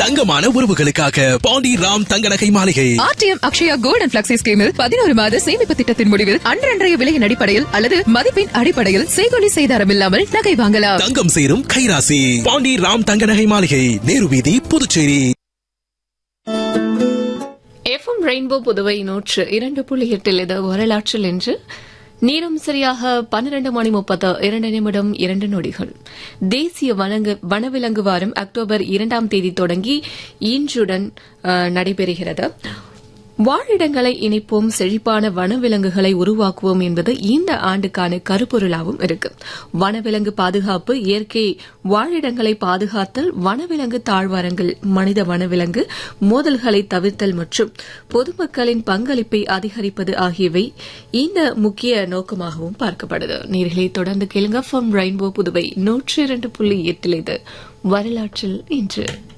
தங்கமான உறவுகளுக்காக பாண்டி ராம் தங்க நகை மாளிகை ஆர்டிஎம் அக்ஷயா கோல்டன் பிளக்ஸி ஸ்கீமில் பதினோரு மாத சேமிப்பு திட்டத்தின் முடிவில் அன்றன்றைய விலையின் அடிப்படையில் அல்லது மதிப்பின் அடிப்படையில் செய்கொலி செய்தாரம் இல்லாமல் நகை வாங்கலாம் தங்கம் சேரும் கைராசி பாண்டி ராம் தங்க நகை மாளிகை நேரு வீதி புதுச்சேரி எஃப்எம் ரெயின்போ புதுவை நூற்று இரண்டு புள்ளி எட்டில் இது வரலாற்றில் என்று நேரம் சரியாக பன்னிரண்டு மணி முப்பத்து இரண்டு நிமிடம் இரண்டு நொடிகள் தேசிய வனங்கு வனவிலங்கு வாரம் அக்டோபர் இரண்டாம் தேதி தொடங்கி இன்றுடன் அஹ், நடைபெறுகிறது வாழிடங்களை இணைப்போம் செழிப்பான வனவிலங்குகளை உருவாக்குவோம் என்பது இந்த ஆண்டுக்கான கருப்பொருளாகவும் இருக்கு வனவிலங்கு பாதுகாப்பு இயற்கை வாழிடங்களை பாதுகாத்தல் வனவிலங்கு தாழ்வாரங்கள் மனித வனவிலங்கு மோதல்களை தவிர்த்தல் மற்றும் பொதுமக்களின் பங்களிப்பை அதிகரிப்பது ஆகியவை இந்த முக்கிய நோக்கமாகவும் பார்க்கப்படுது நேர்களை தொடர்ந்து கேளுங்க ஃப்ரம் ரெயின்போ புதுவை நூற்றி இரண்டு புள்ளி எட்டில் இது வரலாற்றில் இன்று